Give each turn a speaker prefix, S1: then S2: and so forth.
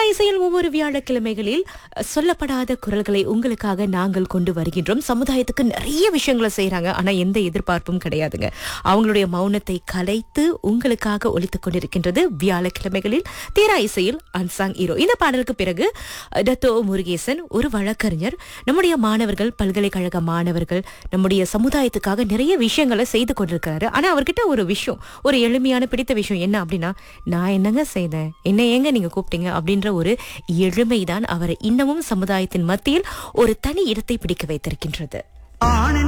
S1: இசையில் ஒவ்வொரு வியாழக்கிழமைகளில் அஹ், சொல்லப்படாத குரல்களை உங்களுக்காக நாங்கள் கொண்டு வருகின்றோம் சமுதாயத்துக்கு நிறைய விஷயங்களை செய்றாங்க ஆனா எந்த எதிர்பார்ப்பும் கிடையாதுங்க அவங்களுடைய மௌனத்தை கலைத்து உங்களுக்காக ஒலித்துக் கொண்டிருக்கின்றது வியாழக்கிழமைகளில் தீரா இசையில் அன்சாங் ஹீரோ இந்த பாடலுக்கு பிறகு அஹ், டத்தோ முருகேசன் ஒரு வழக்கறிஞர் நம்முடைய மாணவர்கள் பல்கலைக்கழக மாணவர்கள் நம்முடைய சமுதாயத்துக்காக நிறைய விஷயங்களை செய்து கொண்டிருக்காரு ஆனா அவர்கிட்ட ஒரு விஷயம் ஒரு எளிமையான பிடித்த விஷயம் என்ன அப்படின்னா நான் என்னங்க செய்தேன் என்ன ஏங்க நீங்க கூப்பிட்டீங்க அப்படின்ற ஒரு எளிமைதான் அவரை இன்னமும் சமுதாயத்தின் மத்தியில் ஒரு தனி இடத்தை பிடிக்க வைத்திருக்கின்றது
S2: ஆணின்